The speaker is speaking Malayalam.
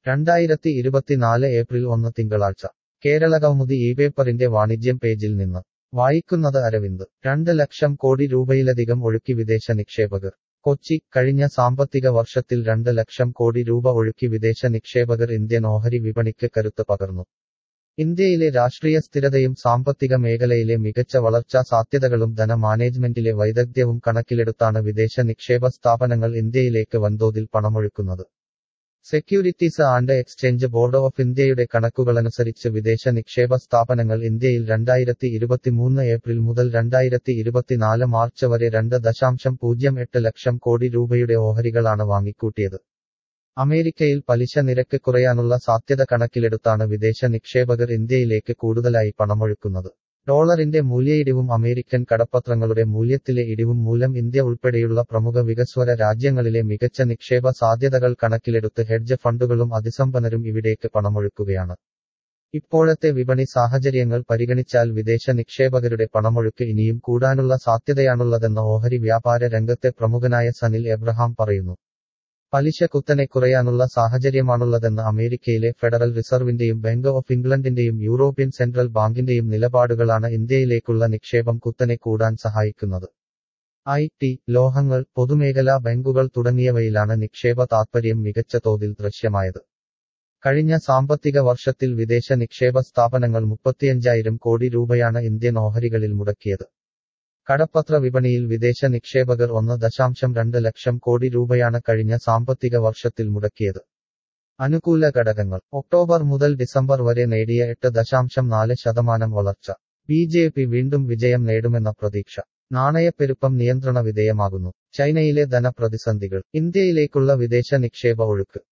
രണ്ടായിരത്തി ഇരുപത്തിനാല് ഏപ്രിൽ ഒന്ന് തിങ്കളാഴ്ച കേരളകൗമുദി ഈ പേപ്പറിന്റെ വാണിജ്യം പേജിൽ നിന്ന് വായിക്കുന്നത് അരവിന്ദ് രണ്ട് ലക്ഷം കോടി രൂപയിലധികം ഒഴുക്കി വിദേശ നിക്ഷേപകർ കൊച്ചി കഴിഞ്ഞ സാമ്പത്തിക വർഷത്തിൽ രണ്ട് ലക്ഷം കോടി രൂപ ഒഴുക്കി വിദേശ നിക്ഷേപകർ ഇന്ത്യൻ ഓഹരി വിപണിക്ക് കരുത്ത് പകർന്നു ഇന്ത്യയിലെ രാഷ്ട്രീയ സ്ഥിരതയും സാമ്പത്തിക മേഖലയിലെ മികച്ച വളർച്ചാ സാധ്യതകളും ധന മാനേജ്മെന്റിലെ വൈദഗ്ധ്യവും കണക്കിലെടുത്താണ് വിദേശ നിക്ഷേപ സ്ഥാപനങ്ങൾ ഇന്ത്യയിലേക്ക് വൻതോതിൽ പണമൊഴുക്കുന്നത് securities and exchange board of ഇന്ത്യയുടെ കണക്കുകളനുസരിച്ച് വിദേശ നിക്ഷേപ സ്ഥാപനങ്ങൾ ഇന്ത്യയിൽ രണ്ടായിരത്തി ഇരുപത്തിമൂന്ന് ഏപ്രിൽ മുതൽ രണ്ടായിരത്തി ഇരുപത്തിനാല് മാർച്ച് വരെ രണ്ട് ദശാംശം പൂജ്യം എട്ട് ലക്ഷം കോടി രൂപയുടെ ഓഹരികളാണ് വാങ്ങിക്കൂട്ടിയത് അമേരിക്കയിൽ പലിശ നിരക്ക് കുറയാനുള്ള സാധ്യത കണക്കിലെടുത്താണ് വിദേശ നിക്ഷേപകർ ഇന്ത്യയിലേക്ക് കൂടുതലായി പണമൊഴുക്കുന്നത് ഡോളറിന്റെ മൂല്യയിടിവും അമേരിക്കൻ കടപ്പത്രങ്ങളുടെ മൂല്യത്തിലെ ഇടിവും മൂലം ഇന്ത്യ ഉൾപ്പെടെയുള്ള പ്രമുഖ വികസ്വര രാജ്യങ്ങളിലെ മികച്ച നിക്ഷേപ സാധ്യതകൾ കണക്കിലെടുത്ത് ഹെഡ്ജ് ഫണ്ടുകളും അതിസമ്പന്നരും ഇവിടേക്ക് പണമൊഴുക്കുകയാണ് ഇപ്പോഴത്തെ വിപണി സാഹചര്യങ്ങൾ പരിഗണിച്ചാൽ വിദേശ നിക്ഷേപകരുടെ പണമൊഴുക്ക് ഇനിയും കൂടാനുള്ള സാധ്യതയാണുള്ളതെന്ന് ഓഹരി വ്യാപാര രംഗത്തെ പ്രമുഖനായ സനിൽ എബ്രഹാം പറയുന്നു പലിശ കുത്തനെ കുറയാനുള്ള സാഹചര്യമാണുള്ളതെന്ന് അമേരിക്കയിലെ ഫെഡറൽ റിസർവിന്റെയും ബാങ്ക് ഓഫ് ഇംഗ്ലണ്ടിന്റെയും യൂറോപ്യൻ സെൻട്രൽ ബാങ്കിന്റെയും നിലപാടുകളാണ് ഇന്ത്യയിലേക്കുള്ള നിക്ഷേപം കുത്തനെ കൂടാൻ സഹായിക്കുന്നത് ഐ ടി ലോഹങ്ങൾ പൊതുമേഖലാ ബാങ്കുകൾ തുടങ്ങിയവയിലാണ് നിക്ഷേപ താത്പര്യം മികച്ച തോതിൽ ദൃശ്യമായത് കഴിഞ്ഞ സാമ്പത്തിക വർഷത്തിൽ വിദേശ നിക്ഷേപ സ്ഥാപനങ്ങൾ മുപ്പത്തിയഞ്ചായിരം കോടി രൂപയാണ് ഇന്ത്യൻ ഓഹരികളിൽ മുടക്കിയത് കടപ്പത്ര വിപണിയിൽ വിദേശ നിക്ഷേപകർ ഒന്ന് ദശാംശം രണ്ട് ലക്ഷം കോടി രൂപയാണ് കഴിഞ്ഞ സാമ്പത്തിക വർഷത്തിൽ മുടക്കിയത് അനുകൂല ഘടകങ്ങൾ ഒക്ടോബർ മുതൽ ഡിസംബർ വരെ നേടിയ എട്ട് ദശാംശം നാല് ശതമാനം വളർച്ച ബി ജെ പി വീണ്ടും വിജയം നേടുമെന്ന പ്രതീക്ഷ നാണയപ്പെരുപ്പം നിയന്ത്രണ വിധേയമാകുന്നു ചൈനയിലെ ധനപ്രതിസന്ധികൾ ഇന്ത്യയിലേക്കുള്ള വിദേശ നിക്ഷേപ ഒഴുക്ക്